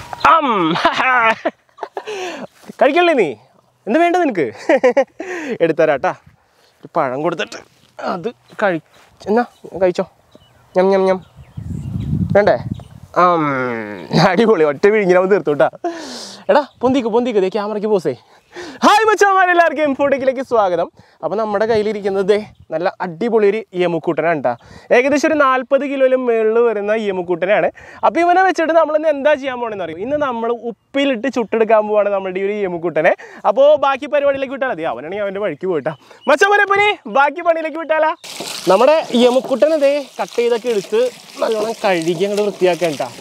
അം കഴിക്കല്ലേ നീ എന്ത് വേണ്ട നിനക്ക് എടുത്തരാട്ടാ ഒരു പഴം കൊടുത്തിട്ട് അത് കഴി എന്നാ കഴിച്ചോ ഞം ഞം ഞം വേണ്ടേ ആം, അടിപൊളി ഒറ്റ വിഴിഞ്ഞാൽ തീർത്തുട്ടാ എടാ പൊന്തിക്ക് പൊന്തിക്ക് ദേ ക്യാമറയ്ക്ക് പോസേ ഹായ് മച്ചാമാരെ എല്ലാവർക്കും എംഫോട്ടിക്കിലേക്ക് സ്വാഗതം അപ്പോൾ നമ്മുടെ കയ്യിലിരിക്കുന്നത് ദേ നല്ല അടിപൊളി ഒരു യമുക്കൂട്ടനാണ് കേട്ടോ ഏകദേശം ഒരു നാൽപ്പത് കിലോയിലും മുകളിൽ വരുന്ന യമുക്കൂട്ടനാണ് അപ്പോൾ ഇവനെ വെച്ചിട്ട് നമ്മൾ ഇന്ന് എന്താ ചെയ്യാൻ പോകണമെന്ന് അറിയും ഇന്ന് നമ്മൾ ഉപ്പിലിട്ട് ചുട്ടെടുക്കാൻ പോവാണ് നമ്മുടെ ഈ ഒരു യമുക്കൂട്ടനെ അപ്പോൾ ബാക്കി പരിപാടിയിലേക്ക് വിട്ടാൽ മതി അവനാണെങ്കിൽ അവൻ്റെ വഴിക്ക് പോയിട്ടാ മച്ചമാരെ പനി ബാക്കി പണിയിലേക്ക് വിട്ടാലാ നമ്മുടെ യമുക്കുട്ടനെ ദേ കട്ട് ചെയ്തൊക്കെ എടുത്ത് നല്ലോണം കഴുകി അങ്ങോട്ട് വൃത്തിയാക്കാൻ കേട്ടോ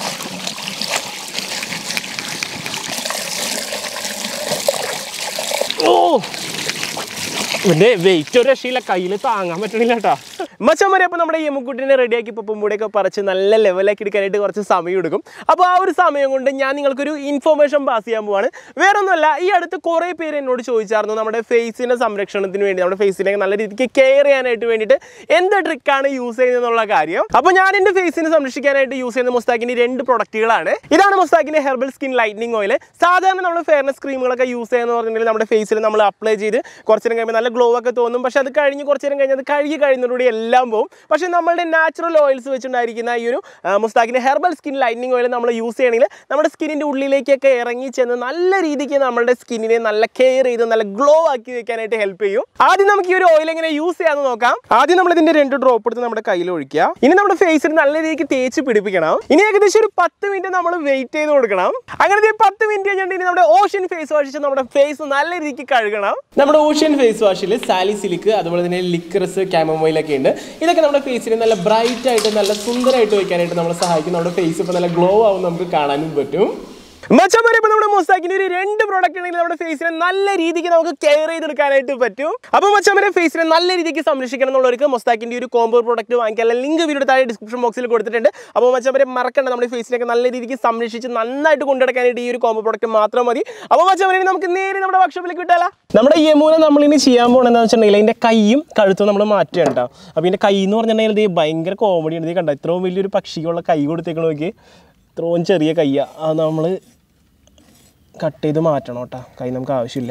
ഓ ഇവന്റെ വെയിറ്റ് ഒരു രക്ഷയില്ല കയ്യിൽ താങ്ങാൻ പറ്റണില്ല കേട്ടാ മച്ചന്മാരെ അപ്പോൾ നമ്മുടെ യമുക്കുട്ടിനെ റെഡിയാക്കി ഇപ്പം കൂടെയൊക്കെ പറിച്ച് നല്ല ലെവലാക്കി എടുക്കാനായിട്ട് കുറച്ച് സമയം എടുക്കും അപ്പോൾ ആ ഒരു സമയം കൊണ്ട് ഞാൻ നിങ്ങൾക്കൊരു ഇൻഫോർമേഷൻ പാസ് ചെയ്യാൻ പോവാണ് വേറെ ഒന്നുമല്ല ഈ അടുത്ത് കുറേ പേര് എന്നോട് ചോദിച്ചായിരുന്നു നമ്മുടെ ഫേസിൻ്റെ സംരക്ഷണത്തിന് വേണ്ടി നമ്മുടെ ഫേസിനെ നല്ല രീതിക്ക് കെയർ ചെയ്യാനായിട്ട് വേണ്ടിയിട്ട് എന്ത് ട്രിക്കാണ് യൂസ് ചെയ്യുന്നത് എന്നുള്ള കാര്യം അപ്പോൾ ഞാൻ എൻ്റെ ഫേസിനെ സംരക്ഷിക്കാനായിട്ട് യൂസ് ചെയ്യുന്ന മുസ്താക്കിൻ്റെ രണ്ട് പ്രൊഡക്റ്റുകളാണ് ഇതാണ് മുസ്താക്കിൻ്റെ ഹെർബൽ സ്കിൻ ലൈറ്റനിങ് ഓയിൽ സാധാരണ നമ്മൾ ഫെയർനെസ് ക്രീമുകളൊക്കെ യൂസ് ചെയ്യുന്ന പറഞ്ഞിട്ടുണ്ടെങ്കിൽ നമ്മുടെ ഫേസിൽ നമ്മൾ അപ്ലൈ ചെയ്ത് കുറച്ച് നേരം കഴിയുമ്പോൾ നല്ല ഗ്ലോ ഒക്കെ തോന്നും പക്ഷേ അത് കഴിഞ്ഞ് കുറച്ച് നേരം കഴിഞ്ഞ് അത് കഴുകി കഴിയുന്നതോടുകൂടി എല്ലാം പോകും പക്ഷേ നമ്മളുടെ നാച്ചുറൽ ഓയിൽസ് വെച്ചുണ്ടായിരിക്കുന്ന ഈ ഒരു ആ, മുസ്താക്കിൻ്റെ ഹെർബൽ സ്കിൻ ലൈറ്റനിങ് ഓയിൽ നമ്മൾ യൂസ് ചെയ്യണമെങ്കിൽ നമ്മുടെ സ്കിന്നിൻ്റെ ഉള്ളിലേക്കൊക്കെ ഇറങ്ങി ചെന്ന് നല്ല രീതിക്ക് നമ്മുടെ സ്കിന്നിനെ നല്ല കെയർ ചെയ്ത് നല്ല ഗ്ലോ ആക്കി വെക്കാനായിട്ട് ഹെൽപ്പ് ചെയ്യും ആദ്യം നമുക്ക് ഈ ഒരു ഓയിൽ എങ്ങനെ യൂസ് ചെയ്യാമെന്ന് നോക്കാം ആദ്യം നമ്മൾ ഇതിന്റെ രണ്ട് ഡ്രോപ്പ് എടുത്ത് നമ്മുടെ കയ്യിൽ ഒഴിക്കുക ഇനി നമ്മുടെ ഫേസിൽ നല്ല രീതിക്ക് തേച്ച് പിടിപ്പിക്കണം ഇനി ഏകദേശം ഒരു പത്ത് മിനിറ്റ് നമ്മൾ വെയിറ്റ് ചെയ്ത് കൊടുക്കണം അങ്ങനെ ദേ പത്ത് മിനിറ്റ് കഴിഞ്ഞിട്ട് നമ്മുടെ ഓഷ്യൻ ഫേസ് വാഷ് നമ്മുടെ ഫേസ് നല്ല രീതിക്ക് കഴുകണം നമ്മുടെ ഓഷ്യൻ ഫേസ് വാഷിൽ സാലിസിലിക്ക് അതുപോലെ തന്നെ ലിക്രസ് ക്യാമോമൈലൊക്കെ ഉണ്ട് ഇതൊക്കെ നമ്മുടെ ഫേസിനെ നല്ല ബ്രൈറ്റ് ആയിട്ട് നല്ല സുന്ദരമായിട്ട് വെക്കാനായിട്ട് നമ്മളെ സഹായിക്കും നമ്മുടെ ഫേസ് ഇപ്പോൾ നല്ല ഗ്ലോ ആവും നമുക്ക് കാണാനും പറ്റും മച്ചമാരെ ഇപ്പൊ നമ്മുടെ മൊസാക്കിന്റെ ഒരു രണ്ട് പ്രോഡക്റ്റ് ഉണ്ടെങ്കിൽ നമ്മുടെ ഫേസിനെ നല്ല രീതിക്ക് നമുക്ക് കെയർ ചെയ്തെടുക്കാനായിട്ട് പറ്റും അപ്പോൾ മച്ചമാരെ ഫേസിനെ നല്ല രീതിക്ക് സംരക്ഷിക്കണം എന്നുള്ളവർക്ക് മൊസ്താക്കിന്റെ ഒരു കോംബോ പ്രോഡക്റ്റ് വാങ്ങിക്കാനുള്ള ലിങ്ക് വീഡിയോ താഴെ ഡിസ്ക്രിപ്ഷൻ ബോക്സിൽ കൊടുത്തിട്ടുണ്ട് അപ്പോൾ മച്ചമാരെ മറക്കണ്ട നമ്മുടെ ഫേസിനൊക്കെ നല്ല രീതിക്ക് സംരക്ഷിച്ച് നന്നായിട്ട് കൊണ്ടുനടക്കാനായിട്ട് ഈ ഒരു കോംബോ പ്രോഡക്റ്റ് മാത്രം മതി അപ്പോൾ മച്ചമാരെ നമുക്ക് നേരെ നമ്മുടെ വർക്ക്ഷോപ്പിലേക്ക് വിട്ടാലോ നമ്മുടെ യമുന നമ്മളിനി ചെയ്യാൻ പോകണമെന്ന് വെച്ചിട്ടുണ്ടെങ്കിൽ അതിന്റെ കൈയും കഴുത്തും നമ്മൾ മാറ്റുകയാണ് കേട്ടോ അപ്പോൾ ഇതിന്റെ കൈ എന്ന് പറഞ്ഞിട്ടുണ്ടെങ്കിൽ ഇത് ഭയങ്കര കോമഡിയാണ് ഇത് കണ്ട ഇത്രയും വലിയൊരു പക്ഷിക്കുള്ള കൈ കൊടുത്തേക്കണ നോക്കി ഇത്രയും ചെറിയ കയ്യാ അത് നമ്മൾ കട്ട് ചെയ്ത് മാറ്റണം കേട്ടോ കൈ നമുക്ക് ആവശ്യമില്ല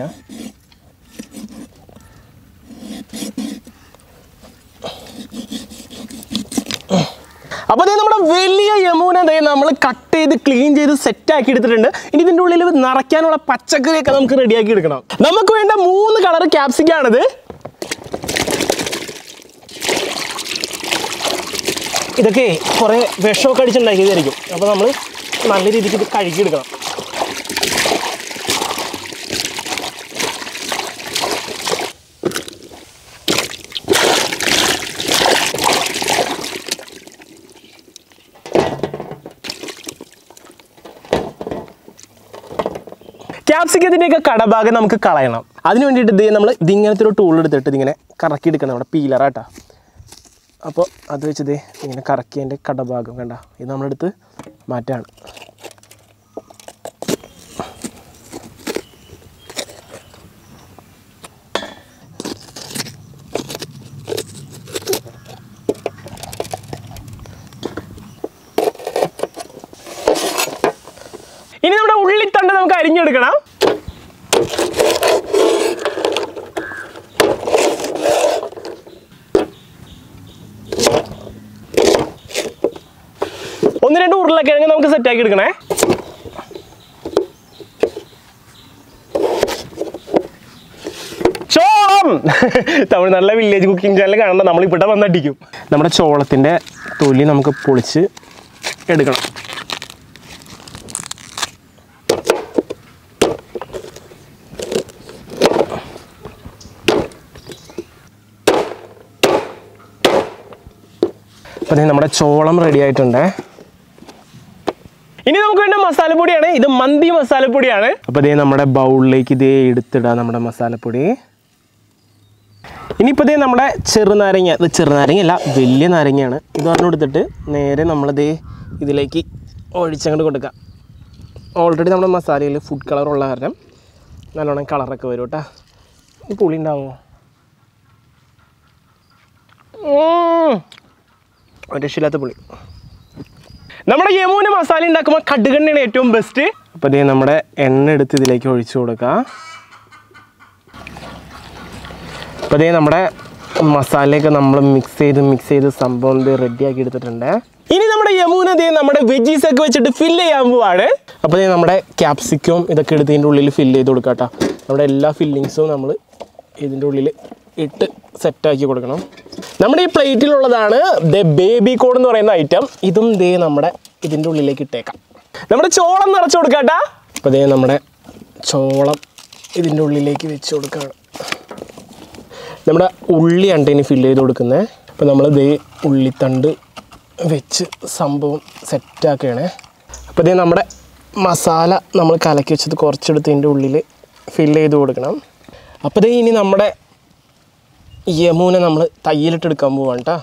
അപ്പോൾ അതേ നമ്മുടെ വലിയ യമുന ദേ നമ്മൾ കട്ട് ചെയ്ത് ക്ലീൻ ചെയ്ത് സെറ്റ് ആക്കി എടുത്തിട്ടുണ്ട് ഇനി ഇതിൻ്റെ ഉള്ളിൽ നിറയ്ക്കാനുള്ള പച്ചക്കറിയൊക്കെ നമുക്ക് റെഡിയാക്കി എടുക്കണം നമുക്ക് വേണ്ട മൂന്ന് കളർ ക്യാപ്സിക്കാണിത് ഇതൊക്കെ കുറേ വിഷമൊക്കെ അടിച്ചുണ്ടാക്കിയതായിരിക്കും അപ്പോൾ നമ്മൾ നല്ല രീതിക്ക് ഇത് കഴുകിയെടുക്കണം ക്യാപ്സിക്കത്തിൻ്റെയൊക്കെ കടഭാഗം നമുക്ക് കളയണം അതിന് വേണ്ടിയിട്ട് ഇത് നമ്മൾ ഇതിങ്ങനത്തെ ഒരു ടൂൾ എടുത്തിട്ട് ഇതിങ്ങനെ കറക്കി എടുക്കണം നമ്മുടെ പീലറാട്ടാ അപ്പോൾ അത് വെച്ച് ദേ ഇങ്ങനെ കറക്കി അതിൻ്റെ കടഭാഗം കണ്ട ഇത് നമ്മളെടുത്ത് മാറ്റാണ് ഇനി നമ്മുടെ ഉള്ളിത്തണ്ട് നമുക്ക് അരിഞ്ഞെടുക്കണം ഒന്ന് രണ്ട് ഉരുളക്കിഴങ്ങ് നമുക്ക് സെറ്റാക്കി എടുക്കണേ ചോളം തമിഴ്നാട്ടിലെ വില്ലേജ് കുക്കിംഗ് ചാനൽ കാണണ്ട നമ്മൾ ഇവിടെ വന്നടിക്കും നമ്മുടെ ചോളത്തിൻ്റെ തൊലി നമുക്ക് പൊളിച്ച് എടുക്കണം അപ്പോൾ ദേ നമ്മുടെ ചോളം റെഡി ആയിട്ടുണ്ട് ഇനി നമുക്ക് വേണ്ട മസാലപ്പൊടിയാണ് ഇത് മന്തി മസാലപ്പൊടിയാണ് അപ്പോൾ ദേ നമ്മുടെ ബൗളിലേക്ക് ഇതേ എടുത്തിടാം നമ്മുടെ മസാലപ്പൊടി ഇനിയിപ്പോൾ ദേ നമ്മുടെ ചെറുനാരങ്ങ ഇത് ചെറുനാരങ്ങ അല്ല വലിയ നാരങ്ങയാണ് ഇത് പറഞ്ഞു കൊടുത്തിട്ട് നേരെ നമ്മളിതേ ഇതിലേക്ക് ഒഴിച്ചങ്ങോട്ട് കൊടുക്കാം ഓൾറെഡി നമ്മുടെ മസാലയിൽ ഫുഡ് കളർ ഉള്ള കാരണം നല്ലോണം കളറൊക്കെ വരും കേട്ടോ ഈ പുളി ഉണ്ടാവുമോ ഒരു രക്ഷയില്ലാത്ത പുളി നമ്മുടെ യമൂന മസാല ഉണ്ടാക്കുമ്പോൾ കടുകെണ്ണയാണ് ഏറ്റവും ബെസ്റ്റ് അപ്പോൾ ഇതേ നമ്മുടെ എണ്ണ എടുത്ത് ഇതിലേക്ക് ഒഴിച്ചു കൊടുക്കാം അപ്പോൾ ഇതേ നമ്മുടെ മസാലയൊക്കെ നമ്മൾ മിക്സ് ചെയ്ത് മിക്സ് ചെയ്ത് സംഭവം ഇത് റെഡിയാക്കി എടുത്തിട്ടുണ്ട് ഇനി നമ്മുടെ യമുന ദേ നമ്മുടെ വെജീസ് ഒക്കെ വെച്ചിട്ട് ഫില്ല് ചെയ്യാൻ പോവാണ് അപ്പോൾ ദേ നമ്മുടെ ക്യാപ്സിക്കും ഇതൊക്കെ എടുത്ത് ഇതിൻ്റെ ഉള്ളിൽ ഫില്ല് ചെയ്ത് കൊടുക്കാം കേട്ടോ നമ്മുടെ എല്ലാ ഫില്ലിങ്സും നമ്മൾ ഇതിൻ്റെ ഉള്ളിൽ ഇട്ട് സെറ്റാക്കി കൊടുക്കണം നമ്മുടെ ഈ പ്ലേറ്റിലുള്ളതാണ് ദ ബേബി കോഡ് എന്ന് പറയുന്ന ഐറ്റം ഇതും ദേ നമ്മുടെ ഇതിൻ്റെ ഉള്ളിലേക്ക് ഇട്ടേക്കാം നമ്മുടെ ചോളം നിറച്ച് കൊടുക്കാട്ടാ അപ്പോൾ ദേ നമ്മുടെ ചോളം ഇതിൻ്റെ ഉള്ളിലേക്ക് വെച്ച് കൊടുക്കുകയാണ് നമ്മുടെ ഉള്ളിയാണ് ഇനി ഫില്ല് ചെയ്ത് കൊടുക്കുന്നത് അപ്പോൾ നമ്മൾ ദേ ഉള്ളിത്തണ്ട് വെച്ച് സംഭവം സെറ്റാക്കുകയാണ് അപ്പോൾ ഇതേ നമ്മുടെ മസാല നമ്മൾ കലക്കി വെച്ചത് കുറച്ചെടുത്ത് ഇതിൻ്റെ ഉള്ളിൽ ഫില്ല് ചെയ്ത് കൊടുക്കണം അപ്പോൾ ദേ ഇനി നമ്മുടെ യമൂനെ നമ്മൾ തയ്യലിട്ട് എടുക്കാൻ പോവാണ് കേട്ടോ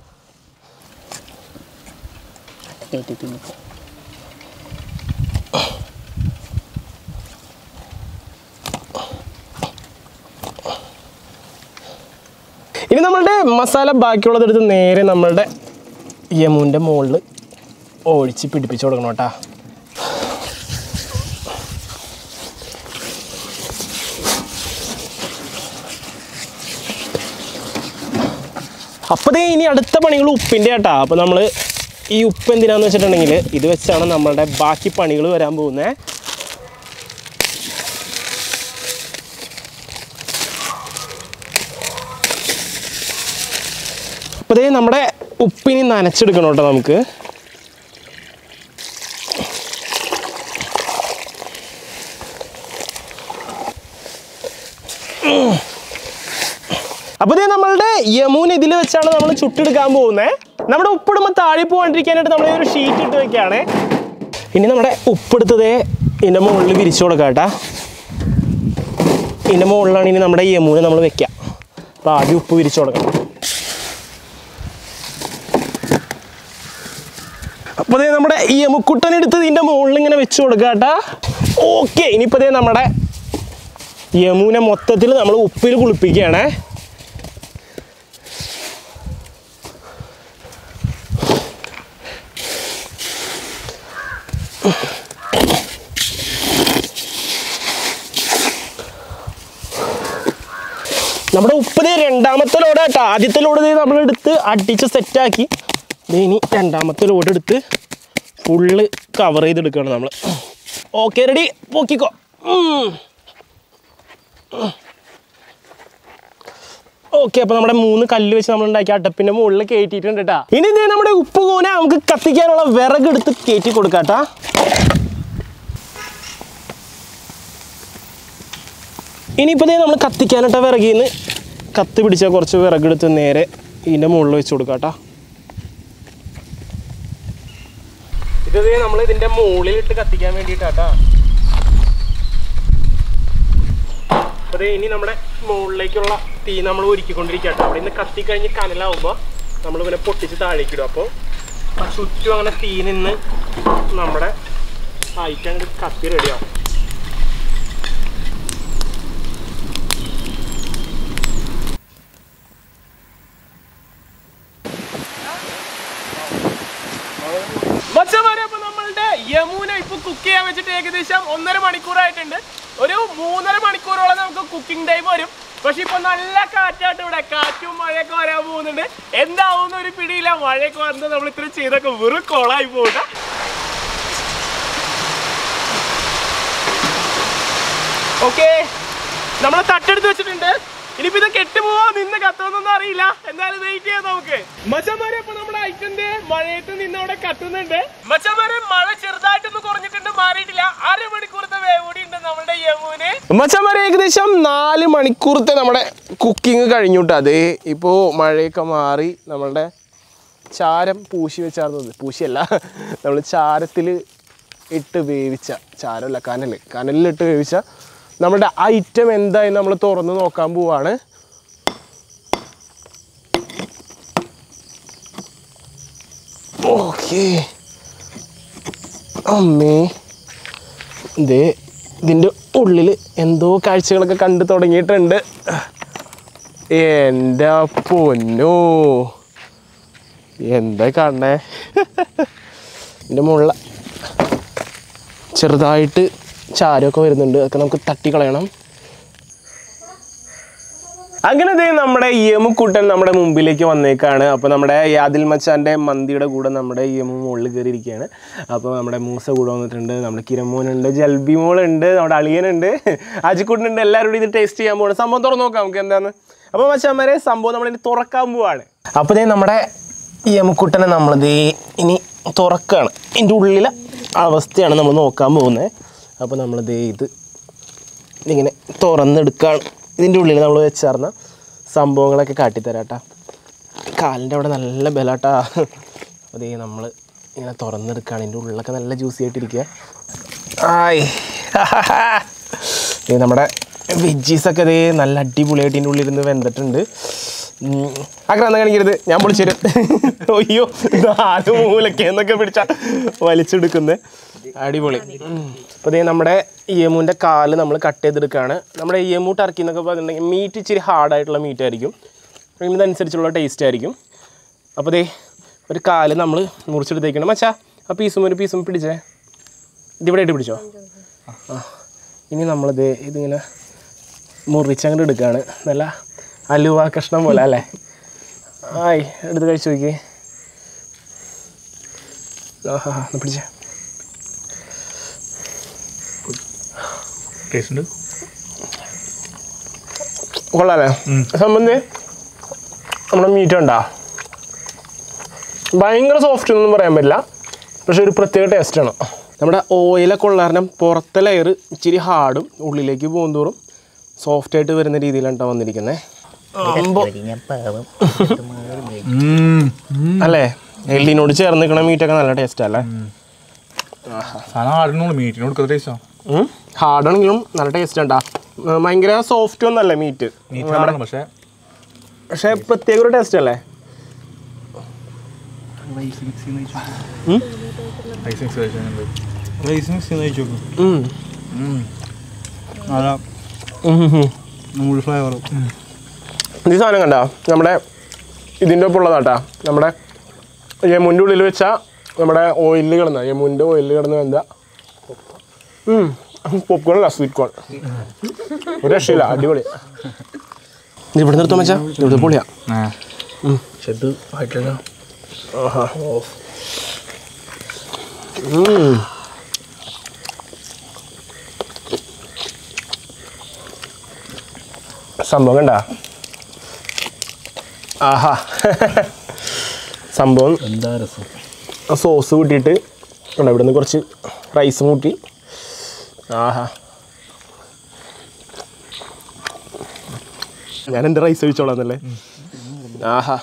ഇനി നമ്മളുടെ മസാല ബാക്കിയുള്ളത് എടുത്ത് നേരെ നമ്മളുടെ യമുൻ്റെ മുകളിൽ ഒഴിച്ച് പിടിപ്പിച്ച് കൊടുക്കണം കേട്ടോ അപ്പോൾ ദേ ഇനി അടുത്ത പണികൾ ഉപ്പിൻ്റെ കേട്ടാ അപ്പോൾ നമ്മൾ ഈ ഉപ്പ് എന്തിനാന്ന് വെച്ചിട്ടുണ്ടെങ്കിൽ ഇത് വെച്ചാണ് നമ്മളുടെ ബാക്കി പണികൾ വരാൻ പോകുന്നത് അപ്പോൾ ദേ നമ്മുടെ ഉപ്പിനി നനച്ചെടുക്കണം കേട്ടോ നമുക്ക് അപ്പോൾ ദേ നമ്മളുടെ യമൂൻ ഇതിൽ വെച്ചാണ് നമ്മൾ ചുട്ടെടുക്കാൻ പോകുന്നത് നമ്മുടെ ഉപ്പിടുമ്പോൾ താഴെ പോകാണ്ടിരിക്കാനായിട്ട് നമ്മൾ ഒരു ഷീറ്റ് ഇട്ട് വെക്കുകയാണ് ഇനി നമ്മുടെ ഉപ്പെടുത്തതേ ഇതിൻ്റെ മുകളിൽ വിരിച്ചു കൊടുക്കാം കേട്ടാ ഇതിൻ്റെ മുകളിലാണ് ഇനി നമ്മുടെ യമൂനെ നമ്മൾ വെക്കുക അപ്പോൾ ആദ്യം ഉപ്പ് വിരിച്ചു കൊടുക്കണം അപ്പോൾ ദേ നമ്മുടെ ഈ എമുക്കുട്ടൻ എടുത്ത് ഇതിൻ്റെ മുകളിൽ ഇങ്ങനെ വെച്ച് കൊടുക്കുക കേട്ടാ ഓക്കെ ഇനിയിപ്പോൾ ദേ നമ്മുടെ യമുനെ മൊത്തത്തിൽ നമ്മൾ ഉപ്പിൽ കുളിപ്പിക്കുകയാണേ നമ്മുടെ ഉപ്പ് ദേ രണ്ടാമത്തെ ലോഡ് കേട്ടോ ആദ്യത്തെ ലോഡ് ദേ നമ്മളെടുത്ത് അടിച്ച് സെറ്റാക്കി ദേ ഇനി രണ്ടാമത്തെ ലോഡ് എടുത്ത് ഫുള്ള് കവർ ചെയ്തെടുക്കുകയാണ് നമ്മൾ ഓക്കെ റെഡി പൊക്കിക്കോ ഓക്കെ അപ്പോൾ നമ്മുടെ മൂന്ന് കല്ല് വെച്ച് നമ്മൾ ഉണ്ടാക്കിയ അടപ്പിൻ്റെ മുകളിൽ കയറ്റിയിട്ടുണ്ട് കേട്ടാ ഇനി ഇതേ നമ്മുടെ ഉപ്പ് കൂന നമുക്ക് കത്തിക്കാനുള്ള വിറക് എടുത്ത് കയറ്റി കൊടുക്കാം കേട്ടാ ഇനിയിപ്പോൾ ദേ നമ്മൾ കത്തിക്കാനിട്ട വിറകിൽ നിന്ന് കത്തി പിടിച്ച കുറച്ച് വിറകെടുത്ത് നേരെ ഇതിൻ്റെ മുകളിൽ വെച്ച് കൊടുക്കാം കേട്ടോ ഇത് ദേ നമ്മൾ ഇതിൻ്റെ മുകളിലിട്ട് കത്തിക്കാൻ വേണ്ടിയിട്ടാട്ടാ അപ്പോൾ ദേ ഇനി നമ്മുടെ മുകളിലേക്കുള്ള തീ നമ്മൾ ഒരുക്കിക്കൊണ്ടിരിക്കുക കേട്ടോ അവിടെ നിന്ന് കത്തിക്കഴിഞ്ഞ് കനലാവുമ്പോൾ നമ്മൾ ഇവനെ പൊട്ടിച്ച് താഴേക്കിടും അപ്പോൾ ചുറ്റും അങ്ങനെ തീ നിന്ന് നമ്മുടെ ഐറ്റം അങ്ങോട്ട് കത്തി റെഡിയാവും മച്ചമാരെ അപ്പൊ നമ്മളുടെ യമുന ഇപ്പൊ കുക്ക് ചെയ്യാൻ വെച്ചിട്ട് ഏകദേശം ഒന്നര മണിക്കൂറായിട്ടുണ്ട് ഒരു മൂന്നര മണിക്കൂറോളം നമുക്ക് കുക്കിംഗ് ടൈം വരും പക്ഷെ ഇപ്പൊ നല്ല കാറ്റായിട്ട് ഇവിടെ കാറ്റും മഴയൊക്കെ വരാൻ പോകുന്നുണ്ട് എന്താവുന്ന ഒരു പിടിയില്ല മഴയൊക്കെ വന്ന് നമ്മൾ ഇത്ര ചെയ്തൊക്കെ വെറും കോളായി പോകണ്ട ഓക്കെ നമ്മളെ തട്ടെടുത്ത് വെച്ചിട്ടുണ്ട് ഇനിയിപ്പോ ഇത് കെട്ടുപോവാ നിന്ന് കത്തുമെന്നൊന്നും അറിയില്ല എന്തായാലും വെയിറ്റ് ചെയ്യാം നമുക്ക് മച്ചന്മാരെ അപ്പൊ നമ്മുടെ ഐറ്റന്റെ മഴയത്ത് നിന്ന് അവിടെ കത്തുന്നുണ്ട് മച്ചന്മാരെ മഴ ചെറുതായിട്ടൊന്ന് കുറഞ്ഞിട്ടുണ്ട് മാറിയിട്ടില്ല അരമണിക്കൂറത്തെ വേവൂടി ഉണ്ട് നമ്മുടെ യമുന് മച്ചന്മാരെ ഏകദേശം നാല് മണിക്കൂറത്തെ നമ്മുടെ കുക്കിംഗ് കഴിഞ്ഞുട്ടോ അത് ഇപ്പോ മഴയൊക്കെ മാറി നമ്മളുടെ ചാരം പൂശി വെച്ചാർന്നത് പൂശിയല്ല നമ്മൾ ചാരത്തിൽ ഇട്ട് വേവിച്ച ചാരമല്ല കനൽ കനലിലിട്ട് വേവിച്ച നമ്മുടെ ഐറ്റം എന്തായി നമ്മൾ തുറന്ന് നോക്കാൻ പോവാണ് ഓക്കെ അമ്മേ ഇതേ ഇതിൻ്റെ ഉള്ളിൽ എന്തോ കാഴ്ചകളൊക്കെ കണ്ടു തുടങ്ങിയിട്ടുണ്ട് എൻ്റെ പൊന്നോ എന്താ കാണണേ ഇതിൻ്റെ മുകളിൽ ചെറുതായിട്ട് ചാരമൊക്കെ വരുന്നുണ്ട് അതൊക്കെ നമുക്ക് തട്ടിക്കളയണം അങ്ങനെ ദേ നമ്മുടെ യമുക്കുട്ടൻ നമ്മുടെ മുമ്പിലേക്ക് വന്നേക്കാണ് അപ്പോൾ നമ്മുടെ യാദിൽ മച്ചാൻ്റെ മന്തിയുടെ കൂടെ നമ്മുടെ യമു മുകളിൽ കയറിയിരിക്കുകയാണ് അപ്പോൾ നമ്മുടെ മൂസ കൂടെ വന്നിട്ടുണ്ട് നമ്മുടെ കിരമോനുണ്ട് ജൽബി മോളുണ്ട് നമ്മുടെ അളിയനുണ്ട് അജിക്കുട്ടനുണ്ട് എല്ലാവരും ഇത് ടേസ്റ്റ് ചെയ്യാൻ പോകണം സംഭവം തുറന്ന് നോക്കാം നമുക്ക് എന്താന്ന് അപ്പോൾ മച്ചാന്മാരെ സംഭവം നമ്മളിനി തുറക്കാൻ പോവാണ് അപ്പോൾ ദേ നമ്മുടെ യമുക്കുട്ടനെ നമ്മളിത് ഇനി തുറക്കുകയാണ് ഇതിൻ്റെ ഉള്ളിലെ അവസ്ഥയാണ് നമ്മൾ നോക്കാൻ പോകുന്നത് അപ്പോൾ നമ്മളിത് ഇത് ഇങ്ങനെ തുറന്നെടുക്കുകയാണ് ഇതിൻ്റെ ഉള്ളിൽ നമ്മൾ വെച്ചേർന്ന സംഭവങ്ങളൊക്കെ കാട്ടിത്തരാം കേട്ടോ കാലിൻ്റെ അവിടെ നല്ല ബലാട്ടാ അതേ നമ്മൾ ഇങ്ങനെ തുറന്നെടുക്കുകയാണ് ഇതിൻ്റെ ഉള്ളിലൊക്കെ നല്ല ജ്യൂസി ആയിട്ടിരിക്കുക ആയ് ഇത് നമ്മുടെ വെജീസൊക്കെ ഇതേ നല്ല അടിപൊളിയായിട്ട് ഇതിൻ്റെ ഉള്ളിലിരുന്ന് വെന്തിട്ടുണ്ട് ആഗ്രഹം കാണിക്കരുത് ഞാൻ പൊളിച്ചു തരും അയ്യോ നാല് മൂലൊക്കെ എന്നൊക്കെ പിടിച്ച വലിച്ചെടുക്കുന്നത് അടിപൊളി അപ്പോൾ ഇതേ നമ്മുടെ യമൂൻ്റെ കാല് നമ്മൾ കട്ട് ചെയ്തെടുക്കുകയാണ് നമ്മുടെ യമു ടർക്കി എന്നൊക്കെ പറഞ്ഞിട്ടുണ്ടെങ്കിൽ മീറ്റ് ഇച്ചിരി ഹാർഡായിട്ടുള്ള മീറ്റ് ആയിരിക്കും ഇതിനനുസരിച്ചുള്ള ടേസ്റ്റ് ആയിരിക്കും അപ്പോൾ ദേ ഒരു കാല് നമ്മൾ മുറിച്ചെടുത്തേക്കണം മച്ചാ ആ പീസും ഒരു പീസും പിടിച്ചേ ഇതിവിടെ ആയിട്ട് പിടിച്ചോ ആ ഇനി നമ്മളിത് ഇതിങ്ങനെ മുറിച്ചങ്ങോട്ട് എടുക്കുകയാണ് നല്ല അലുവ കഷ്ണം പോലെ അല്ലേ ആയി എടുത്ത് കഴിച്ചു നോക്കി ആഹാ ഒന്ന് പിടിച്ചേ ടേസ്റ്റ് ഉണ്ട് കൊള്ളാല്ലേ സംബന്ധി നമ്മുടെ മീറ്റ് ഉണ്ടാ ഭയങ്കര സോഫ്റ്റ് ഒന്നും പറയാൻ പറ്റില്ല പക്ഷെ ഒരു പ്രത്യേക ടേസ്റ്റാണ് നമ്മുടെ ഓയിലൊക്കെ ഉള്ള കാരണം പുറത്തെ ലെയർ ഇച്ചിരി ഹാർഡും ഉള്ളിലേക്ക് പോകുന്തോറും സോഫ്റ്റ് ആയിട്ട് വരുന്ന രീതിയിലാണ് കേട്ടോ വന്നിരിക്കുന്നത് അല്ലേ എല്ലിനോട് ചേർന്ന് നിൽക്കുന്ന മീറ്റൊക്കെ നല്ല ടേസ്റ്റ് അല്ലേ സാധനം ആടിനുള്ളൂ മീറ്റിന് കൊടുക്കുന്ന ടേസ്റ്റാ ഹാർഡാണെങ്കിലും നല്ല ടേസ്റ്റ് ഉണ്ടാ ഭയങ്കര സോഫ്റ്റ് ഒന്നല്ല മീറ്റ് മീറ്റ് പക്ഷേ പക്ഷെ പ്രത്യേക ഒരു ടേസ്റ്റ് അല്ലേ റൈസ് മിക്സ് ഉം? റൈസ് മിക്സ് കഴിച്ചാൽ റൈസ് മിക്സ് കഴിച്ചു നോക്കും ഉം. അതാ ഉം ഉം ഉം. നൂറ് ഫ്ലേവർ ഈ സാധനം കണ്ട നമ്മുടെ ഇതിൻ്റെ ഒപ്പം ഉള്ളതാട്ടാ നമ്മുടെ യമുൻ്റെ ഉള്ളിൽ വെച്ച നമ്മുടെ ഓയിലിൽ കിടന്ന യമുൻ്റെ ഓയിലിൽ കിടന്ന് എന്താ പോപ്കോൺ അല്ല സ്വീറ്റ് കോൺ ഒരു രക്ഷയില്ല അടിപൊളി ഇത് ഇവിടെ നിർത്താൻ വെച്ചാ ഇവിടെ പൊളിയാ ഷെഡ് ആയിട്ടില്ല ആഹാ ഉം. സംഭവം കണ്ട ആഹാ സംഭവം എന്താ രസം ആ സോസ് കൂട്ടിയിട്ട് ഉണ്ട് ഇവിടെ നിന്ന് കുറച്ച് റൈസ് കൂട്ടി ആഹാ ഞാൻ എൻ്റെ റൈസ് ഒഴിച്ചോളാം എന്നല്ലേ ആഹാ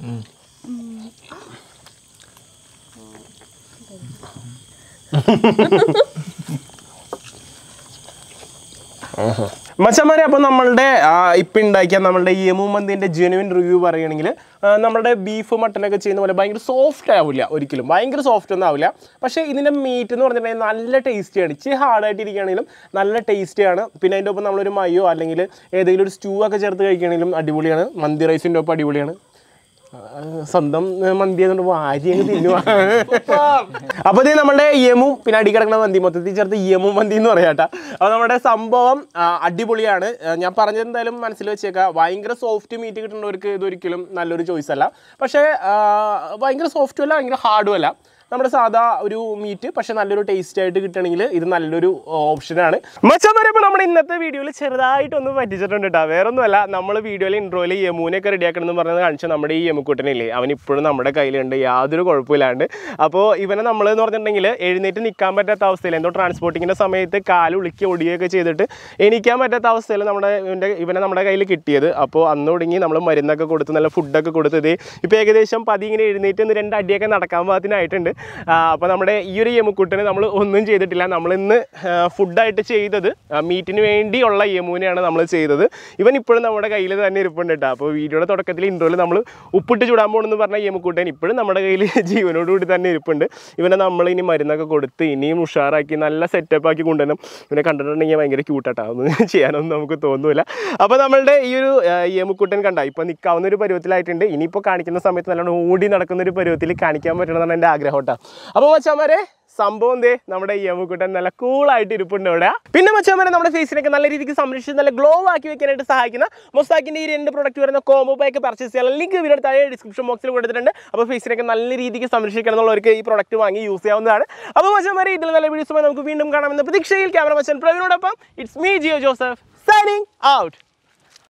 മച്ചന്മാരെ അപ്പോൾ നമ്മളുടെ ആ, ഇപ്പം ഉണ്ടാക്കിയ നമ്മളുടെ ഈ യമു മന്തിൻ്റെ ജെനുവിൻ റിവ്യൂ പറയുകയാണെങ്കിൽ ആ, നമ്മുടെ ബീഫ് മട്ടനൊക്കെ ചെയ്യുന്ന പോലെ ഭയങ്കര സോഫ്റ്റ് ആവില്ല ഒരിക്കലും ഭയങ്കര സോഫ്റ്റ് ഒന്നും ആവില്ല പക്ഷേ ഇതിൻ്റെ മീറ്റ് എന്ന് പറഞ്ഞിട്ടുണ്ടെങ്കിൽ നല്ല ടേസ്റ്റിയാണ് ഇച്ചിരി ഹാർഡായിട്ട് ഇരിക്കുകയാണെങ്കിലും നല്ല ടേസ്റ്റിയാണ് പിന്നെ അതിൻ്റെ ഒപ്പം നമ്മളൊരു മയോ അല്ലെങ്കിൽ ഏതെങ്കിലും ഒരു സ്റ്റൂ ഒക്കെ ചേർത്ത് കഴിക്കുകയാണെങ്കിലും അടിപൊളിയാണ് മന്തി റൈസിൻ്റെ ഒപ്പം അടിപൊളിയാണ് ആ, സ്വന്തം ഏ, മന്തി ആയതുകൊണ്ട് വാരി അങ്ങ് തിന്നുക അപ്പോൾ ഇത് നമ്മുടെ യമു പിന്നെ അടി കിടക്കുന്ന മന്തി മൊത്തത്തിൽ ചേർത്ത് യമു മന്തി എന്ന് പറയാട്ടാ അപ്പോൾ നമ്മുടെ സംഭവം ആ, അടിപൊളിയാണ് ആ, ഞാൻ പറഞ്ഞത് എന്തായാലും മനസ്സിൽ വെച്ചേക്കാം ഭയങ്കര സോഫ്റ്റ് മീറ്റ് കിട്ടുന്നവർക്ക് ഇതൊരിക്കലും നല്ലൊരു ചോയ്സ് അല്ല പക്ഷേ ആ, ഭയങ്കര സോഫ്റ്റും അല്ല ഭയങ്കര ഹാർഡും അല്ല നമ്മുടെ സാധാ ഒരു മീറ്റ് പക്ഷെ നല്ലൊരു ടേസ്റ്റ് ആയിട്ട് കിട്ടണമെങ്കിൽ ഇത് നല്ലൊരു ഓപ്ഷനാണ് മച്ചാൻ പറയുമ്പോൾ നമ്മുടെ ഇന്നത്തെ വീഡിയോയിൽ ചെറുതായിട്ടൊന്ന് പറ്റിച്ചിട്ടുണ്ട് കേട്ടോ വേറെ ഒന്നുമല്ല നമ്മൾ വീഡിയോയിൽ ഇൻട്രോയിൽ യമൂനെയൊക്കെ റെഡിയാക്കണം എന്ന് പറഞ്ഞത് കാണിച്ച നമ്മുടെ ഈ യമുക്കുട്ടനില്ലേ അവൻ ഇപ്പോഴും നമ്മുടെ കയ്യിലുണ്ട് യാതൊരു കുഴപ്പമില്ലാണ്ട് അപ്പോൾ ഇവനെ നമ്മൾ എന്ന് പറഞ്ഞിട്ടുണ്ടെങ്കിൽ എഴുന്നേറ്റ് നിൽക്കാൻ പറ്റാത്ത അവസ്ഥയിൽ എന്തോ ട്രാൻസ്പോർട്ടിങ്ങിൻ്റെ സമയത്ത് കാല് ഉളുക്കി ഒടിയൊക്കെ ചെയ്തിട്ട് എണീക്കാൻ പറ്റാത്ത അവസ്ഥയിൽ നമ്മുടെ ഇവൻ്റെ ഇവനെ നമ്മുടെ കയ്യിൽ കിട്ടിയത് അപ്പോൾ അന്ന് തുടങ്ങി നമ്മൾ മരുന്നൊക്കെ കൊടുത്ത് നല്ല ഫുഡൊക്കെ കൊടുത്തത് ഇപ്പോൾ ഏകദേശം പതി ഇങ്ങനെ എഴുന്നേറ്റ് ഒന്ന് രണ്ട് അടിയൊക്കെ നടക്കാൻ പാകത്തിനായിട്ടുണ്ട് അപ്പോൾ നമ്മുടെ ഈ ഒരു യമുക്കുട്ടന് നമ്മൾ ഒന്നും ചെയ്തിട്ടില്ല നമ്മളിന്ന് ഫുഡായിട്ട് ചെയ്തത് മീറ്റിന് വേണ്ടിയുള്ള യമൂനെയാണ് നമ്മൾ ചെയ്തത് ഇവൻ ഇപ്പോഴും നമ്മുടെ കയ്യിൽ തന്നെ ഇരിപ്പുണ്ട് കേട്ടോ അപ്പോൾ വീഡിയോയുടെ തുടക്കത്തിൽ ഇൻട്രോയിൽ നമ്മൾ ഉപ്പിട്ട് ചൂടാൻ പോകണമെന്ന് പറഞ്ഞ യമുക്കുട്ടൻ ഇപ്പോഴും നമ്മുടെ കയ്യിൽ ജീവനോടുകൂടി തന്നെ ഇരിപ്പുണ്ട് ഇവനെ നമ്മൾ ഇനി മരുന്നൊക്കെ കൊടുത്ത് ഇനിയും ഉഷാറാക്കി നല്ല സെറ്റപ്പ് ആക്കി കൊണ്ടുവരണം ഇവനെ കണ്ടിട്ടുണ്ടെങ്കിൽ ഭയങ്കര ക്യൂട്ടാട്ടോ ഒന്നും ചെയ്യാനൊന്നും നമുക്ക് തോന്നൂല അപ്പോൾ നമ്മളുടെ ഈ ഒരു ആ, യമുക്കുട്ടൻ കണ്ട ഇപ്പോൾ നിൽക്കാവുന്ന ഒരു പരുവത്തിലായിട്ടുണ്ട് ഇനിയിപ്പോൾ കാണിക്കുന്ന സമയത്ത് നല്ലോണം ഓടി നടക്കുന്ന ഒരു പരുവത്തിൽ കാണിക്കാൻ പറ്റണമെന്നാണ് എൻ്റെ ആഗ്രഹം കേട്ടോ കേട്ടോ അപ്പോൾ മച്ചാമാരെ സംഭവം ദേ നമ്മുടെ ഈ യമുക്കുട്ടൻ നല്ല കൂളായിട്ട് ഇരിപ്പുണ്ട് ഇവിടെ പിന്നെ മച്ചാമാരെ നമ്മുടെ ഫേസിനൊക്കെ നല്ല രീതിക്ക് സംരക്ഷിച്ച് നല്ല ഗ്ലോ ആക്കി വെക്കാനായിട്ട് സഹായിക്കുന്ന മൊസാക്കിൻ്റെ ഈ രണ്ട് പ്രൊഡക്റ്റ് വരുന്ന കോംബോ പാക്ക് പർച്ചേസ് ചെയ്യാൻ ലിങ്ക് വീഡിയോ താഴെ ഡിസ്ക്രിപ്ഷൻ ബോക്സിൽ കൊടുത്തിട്ടുണ്ട് അപ്പോൾ ഫേസിനൊക്കെ നല്ല രീതിക്ക് സംരക്ഷിക്കണം എന്നുള്ളവർക്ക് ഈ പ്രൊഡക്റ്റ് വാങ്ങി യൂസ് ചെയ്യാവുന്നതാണ് അപ്പോൾ മച്ചാമാരെ ഇതിൽ നല്ല വീഡിയോസുമായി നമുക്ക് വീണ്ടും കാണാമെന്ന പ്രതീക്ഷയിൽ ക്യാമറ മച്ചൻ പ്രവീണോടൊപ്പം it's me Jio Joseph signing out